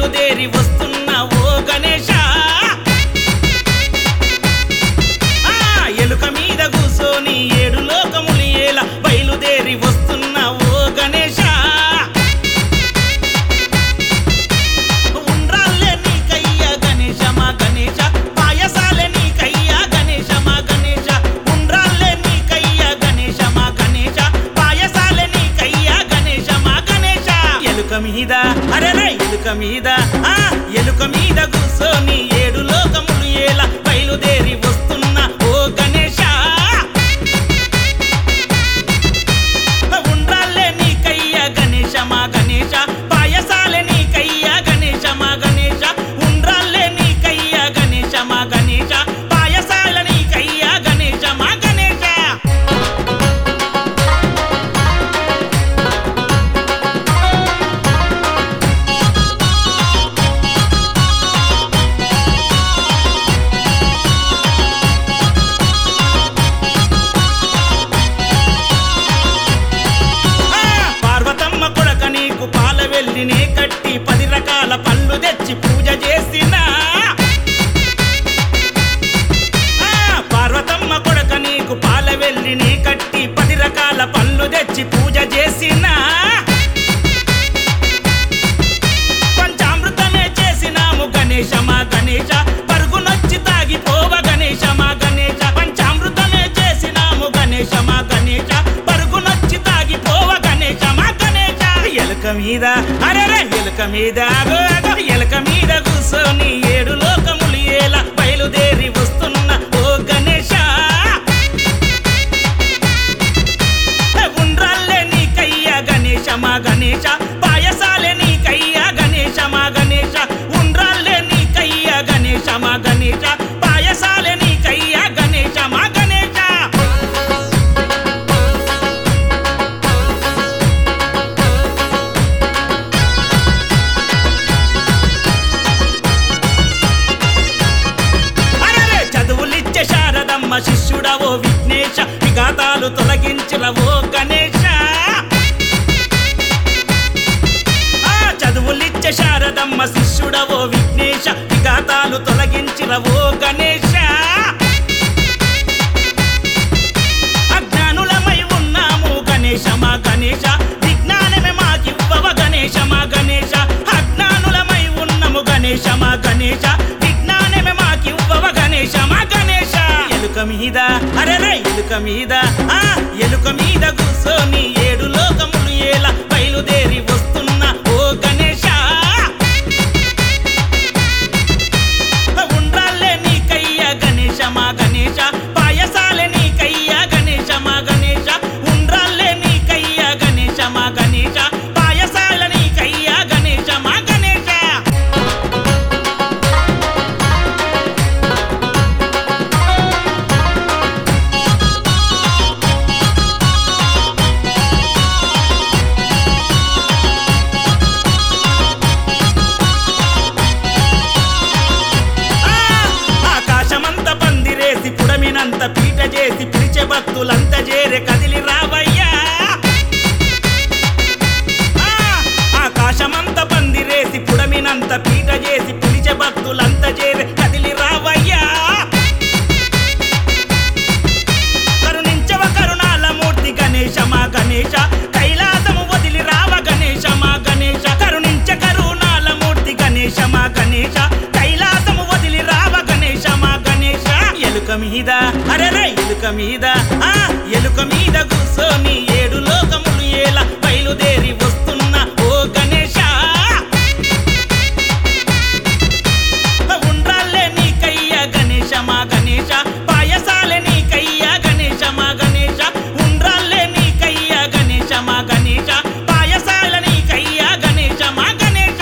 బయలుదేరి వస్తున్న ఓ గణేశ ఆ, ఎలుక మీద కూసోని ఏడు లోకములు ఏల బయలుదేరి వస్తున్న ఓ గణేశ ఉండ్రాళ్ళే నీకయ్యా గణేశ మా గణేశ పాయసాలే నీకయ్యా గణేశ మా గణేశ ఉండ్రాళ్ళే నీకయ్యా గణేశ మా గణేశ పాయసాలే నీకయ్యా గణేశ మా గణేశ ఎలుక మీద అరెరే ఎలుక మీద ఆ ఎలుక మీద కూసోని ఏడు లోకములు ఏల బయలుదేరి వస్తున్న ఓ గణేశ ఉండ్రాళ్ళే నీకయ్యా గణేశ మా గణేశ పాయసాలే నీకయ్యా గణేశ మా గణేశ ఉండ్రాళ్ళే నీకయ్యా గణేశ మా గణేశ పాయసాల నీకయ్యా గణేశ మా గణేశ ఆ, పార్వతమ్మ కొడక నీకు పాల వెళ్ళినే కట్టి పది రకాల పళ్ళు తెచ్చి పూజ చేసిన ఆ, పార్వతమ్మ కొడక నీకు పాల వెళ్ళినే కట్టి పది రకాల పళ్ళు తెచ్చి పూజ చేసిన పంచామృతమే చేసినాము గణేశ మా గణేశ పరుగునొచ్చి తాగిపోవ గణేశ మా గణేశ పంచామృతమే చేసినాము గణేశ మా గణేశ పరుగునొచ్చి తాగిపోవ గణేశ మా గణేశ ఎలుక మీద అరెరే ఎలుక మీద అగో అగో ఎలుక మీద కూసోని ఏడు లోకములు ఏల బయలుదేరి వస్తున్న ఓ గణేశ ఉండ్రాళ్ళే నీకయ్యా గణేశ మా గణేశ పాయసాలే నీకయ్యా గణేశ మా గణేశ ఉండ్రాళ్ళే నీకయ్యా గణేశ మా గణేశ పాయసాలే నీకయ్యా గణేశ మా గణేశ అరెరే చదువులిచ్చే శారదమ్మ శిష్యుడవో విఘ్నేశ విఘాతాలు తొలగించినవో గణేశ ఆ చదువులిచ్చే శారదమ్మ శిష్యుడవో విఘ్నేశ విఘాతాలు తొలగించినవో గణేశ అజ్ఞానులమై ఉన్నాము గణేశ మా గణేశ విజ్ఞానమే మాకివ్వవ గణేశ మా గణేశ అజ్ఞానులమై ఉన్నాము గణేశ మా గణేశ విజ్ఞానమే మాకివ్వవ గణేశ మా గణేశ ఎలుక మీద అరెరే ఎలుక మీద ఆ ఎలుక మీద కూసోని ఏడు లోకములు ఏల బయలుదేరి వస్తున్న ఓ గణేశ ఉండ్రాళ్ళే నీకయ్యా గణేశ మా గణేశ పాయసాలే నీకయ్యా గణేశ మా గణేశ ఉండ్రాళ్ళే నీకయ్యా గణేశ మా గణేశ పాయసాల నీకయ్యా గణేశ మా గణేశ ఆ, ఆకాశమంత పందిరేసి పుడమినంత పీట చేసి పిలిచే భక్తులంత చేరే కదిలి రావయ్యా ఆ, ఆకాశమంత పందిరేసి పుడమినంత పీట చేసి పిలిచే భక్తులంత చేరే కదిలి రావయ్యా కరుణించవ కరుణాల మూర్తి గణేశ మా గణేశ కైలాసము వదిలి రావ గణేశ మా గణేశ కరుణించ కరుణాల మూర్తి గణేశ మా గణేశ కైలాసము వదిలి రావ గణేశ మా గణేశ ఎలుక మీద అరెరే ఎలుక మీద ఆ ఎలుక మీద కూసోని ఏడు లోకములు ఏల బయలుదేరి వస్తున్న ఓ గణేశ ఉండ్రాళ్ళే నీకయ్యా గణేశ మా గణేశ పాయసాలే నీకయ్యా గణేశ మా గణేశ ఉండ్రాళ్ళే నీకయ్యా గణేశ మా గణేశ పాయసాల నీకయ్యా గణేశ మా గణేశ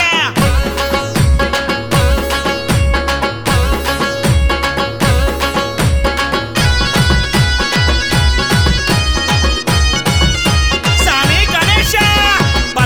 స్వామి గణేశ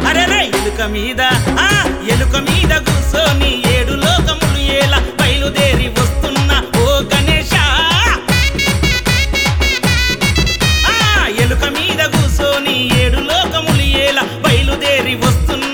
అరెరే ఎలుక మీద ఆ ఎలుక మీద కూర్చొని ఏడు లోకములు ఏలా బయలుదేరి వస్తున్నా ఓ గణేశ ఆ ఎలుక మీద కూర్చొని ఏడు లోకములు ఏలా బయలుదేరి వస్తున్నా